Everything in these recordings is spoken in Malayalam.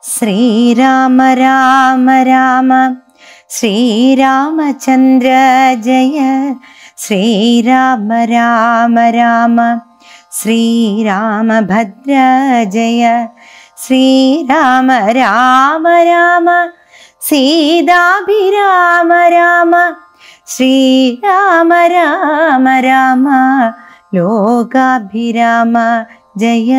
ശ്രീരാമ രാമ രാമ ശ്രീരാമചന്ദ്ര ജയ ശ്രീരാമ രാമ രാമ ശ്രീരാമഭദ്ര ജയ ശ്രീരാമ രാമ രാമ സീതാഭിരാമ രാമ ശ്രീരാമ രാമ രാമ ലോകാഭിരാമ ജയ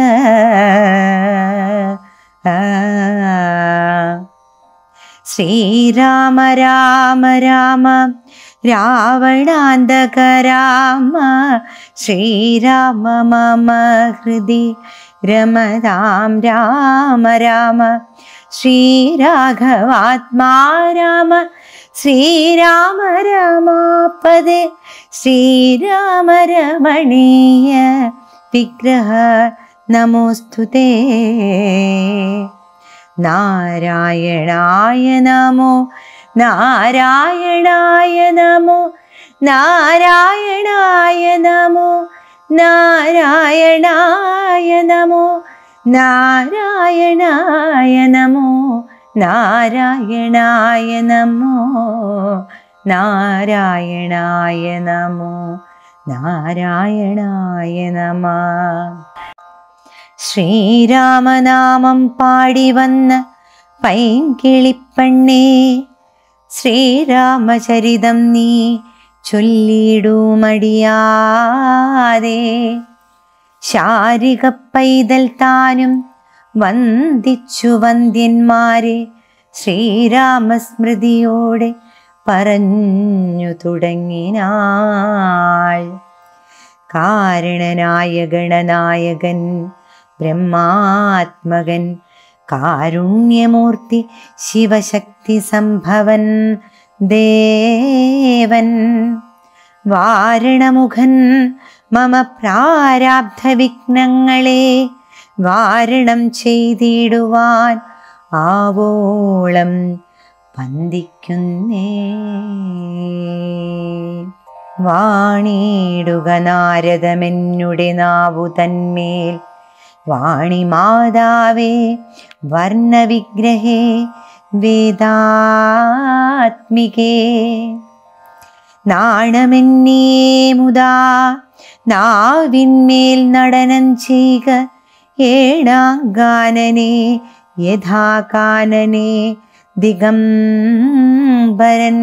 ശ്രീരാമ രാമ രാമ രാവണാന്തക രാമ ശ്രീരാമ മമ ഹൃദി രമതാം രാമ രാമ ശ്രീരാഘവാത്മാ രാമ ശ്രീരാമ രാമാപദേ ശ്രീരാമ രമണീയ വിഗ്രഹ നമോസ്തുതേ നാരായണായ നമോ നാരായണായ നമോ നാരായണായ നമോ നാരായണായ നമോ നാരായണായ നമോ നാരായണായ നമോ നാരായണായ നമോ നാരായണായ നമ ശ്രീരാമനാമം പാടി വന്ന പൈങ്കിളിപ്പെണ്ണേ ശ്രീരാമചരിതം നീ ചൊല്ലിടുമടിയാതെ ശാരിക പൈതൽ താനും വന്ദിച്ചു വന്ദ്യന്മാരെ ശ്രീരാമസ്മൃതിയോടെ പറഞ്ഞു തുടങ്ങിനാൾ കാരണനായ ഗണനായകൻ ബ്രഹ്മാത്മകൻ കാരുണ്യമൂർത്തി ശിവശക്തി സംഭവൻ ദേവൻ വാരണമുഖൻ മമ പ്രാരാബ്ധ വിഘ്നങ്ങളെ വാരണം ചെയ്തിടുവാൻ ആവോളം വന്ദിക്കുന്നേ വാണിടുക നാരദമെന്നുടെ നാവു തന്മേൽ വാണി മാതാവേ വർണ്ണവിഗ്രഹേ വേദാത്മികേ നാണമെന്നേ മുതാ നാവിന്മേൽ നടനം ചെയ്യുക ഏണാങ്കാനനെ യഥാകാനനെ ദിഗംബരൻ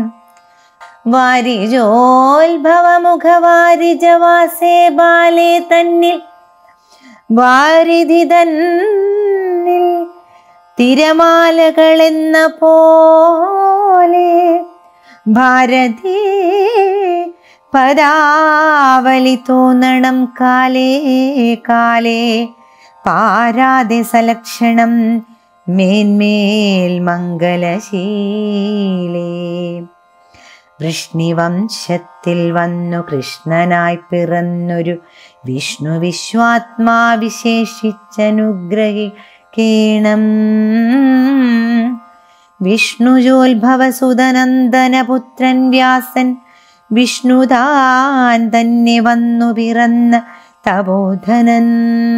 വാരിജോത്ഭവമുഖവാരിജവാസേ ബാലേ തന്നിൽ വാരിധി തന്നിൽ തിരമാലകളെന്ന പോലെ ഭാരതി പദാവലി തോന്നണം കാലേ കാലേ പാരാതെ സലക്ഷണം മേന്മേൽ മംഗലശീലേ വൃഷ്ണിവംശത്തിൽ വന്നു കൃഷ്ണനായി പിറന്നൊരു വിഷ്ണു വിശ്വാത്മാ വിശേഷിച്ചനുഗ്രഹിക്കേണം വിഷ്ണുജോത്ഭവസുതനന്ദനപുത്രൻ വ്യാസൻ വിഷ്ണുതാൻ തന്നെ വന്നു പിറന്ന തപോധനൻ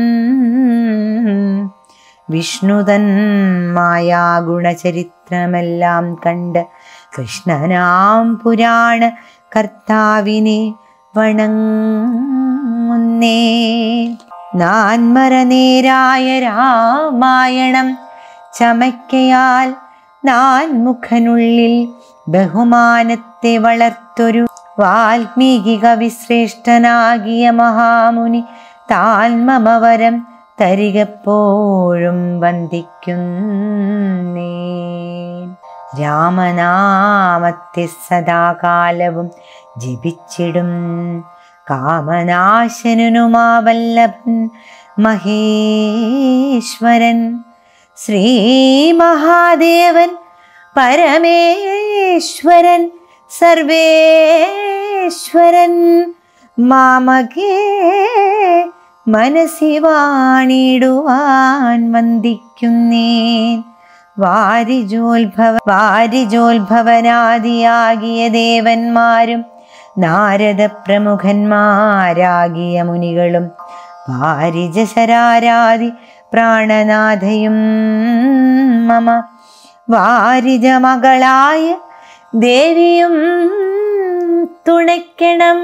വിഷ്ണുതൻ മായാഗുണചരിത്രമെല്ലാം കണ്ട് കൃഷ്ണനാം പുരാണ കർത്താവിനെ വണങ്ങുന്നേ നാൻമറനേരായ രാമായണം ചമയ്ക്കയാൽ നാൻമുഖനുള്ളിൽ ബഹുമാനത്തെ വളർത്തൊരു വാൽമീകി കവിശ്രേഷ്ഠനാകിയ മഹാമുനി താൽമമവരം തരികപ്പോഴും വന്ദിക്കുന്നേ രാമനാമത്തെ സദാകാലവും ജപിച്ചിടും കാമനാശനുമാവല്ലഭൻ മഹേശ്വരൻ ശ്രീ മഹാദേവൻ പരമേശ്വരൻ സർവേശ്വരൻ മാമകേ മനസ്സി വാണിടുവാൻ വന്ദിക്കുന്നേൻ വാരിജോത്ഭവ വാരിജോത്ഭവനാദിയാകിയ ദേവന്മാരും നാരദ പ്രമുഖന്മാരാകിയ മുനികളും വാരിജശരാരാതി പ്രാണനാഥയും മമ വാരിജമകളായ ദേവിയും തുണയ്ക്കണം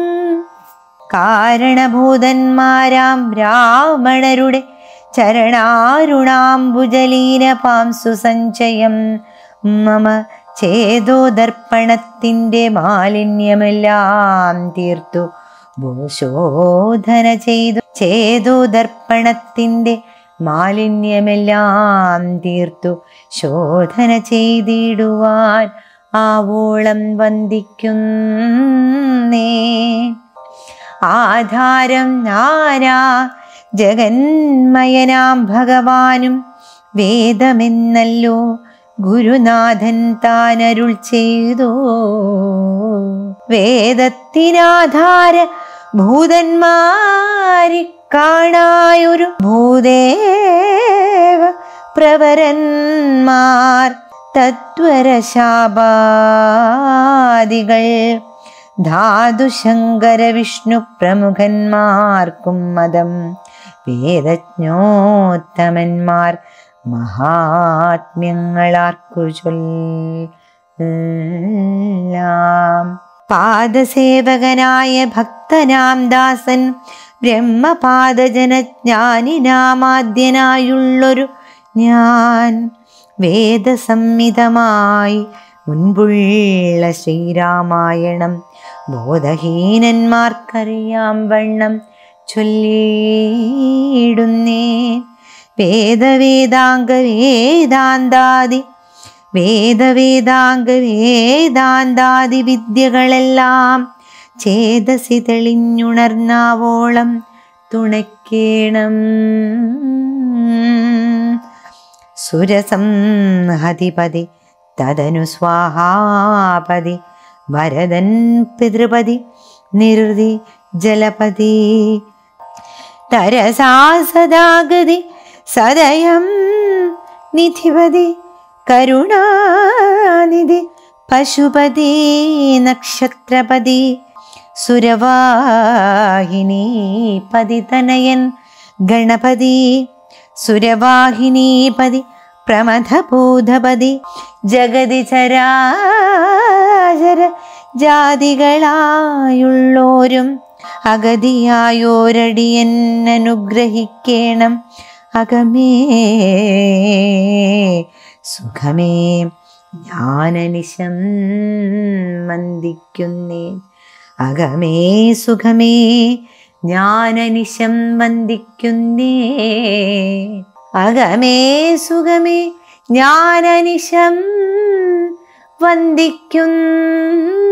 കാരണഭൂതന്മാരാം ബ്രാഹ്മണരുടെ ചരണാരുണാംബുജലീന പാംസു സഞ്ചയം മമ ചേതോദർപ്പണത്തിൻ്റെ മാലിന്യമെല്ലാം തീർത്തു ഭൂശോധന ചെയ്തു ചേതോദർപ്പണത്തിൻ്റെ മാലിന്യമെല്ലാം തീർത്തു ശോധന ചെയ്തിടുവാൻ ആവോളം വന്ദിക്കുന്നേ ആധാരം നാനാ ജഗന്മയനാം ഭഗവാനും വേദമെന്നല്ലോ ഗുരുനാഥൻ താനരുൾ ചെയ്തു വേദത്തിനാധാര ഭൂതന്മാരി കാണായൊരു ഭൂദേവ പ്രവരന്മാർ തത്വരശാപാദികൾ ധാതുശങ്കര വിഷ്ണു പ്രമുഖന്മാർക്കും മതം വേദജ്ഞോത്തമന്മാർ മഹാത്മ്യങ്ങളാർക്കു ചൊല്ലാം പാദസേവകനായ ഭക്തനാം ദാസൻ ബ്രഹ്മപാദജനജ്ഞാനിനാമാദ്യനായുള്ളൊരു ഞാൻ വേദസംഹിതമായി മുൻപുള്ള ശ്രീരാമായണം ബോധഹീനന്മാർക്കറിയാം വണ്ണം ചൊല്ലിയിടുന്നേ വേദവേദാംഗ വേദാന്താദി വേദവേദാംഗ വേദാന്താദി വിദ്യകളെല്ലാം ചേതസി തെളിഞ്ഞുണർന്നാവോളം തുണയ്ക്കേണം സുരസംഹതിപതി തദനു സ്വാഹാപതി വരദൻ പിതൃപതി നിർതി ജലപതി തരസാ സദാഗതി സദയം നിധിപതി കരുണാനിധി പശുപതി നക്ഷത്രപതി സുരവാഹിനി പതിതനയൻ ഗണപതി സുരവാഹിനീപതി പ്രമഥഭൂതപതി ജഗതി ചരാചര ജാതികളായുള്ളോരും അഗതിയായോരടിയൻ അനുഗ്രഹിക്കേണം അകമേ സുഖമേ ജ്ഞാനനിശം വന്ദിക്കുന്നേ അകമേ സുഖമേ ജ്ഞാനനിശം വന്ദിക്കുന്നേ അകമേ സുഖമേ ജ്ഞാനനിശം വന്ദിക്കുന്നേ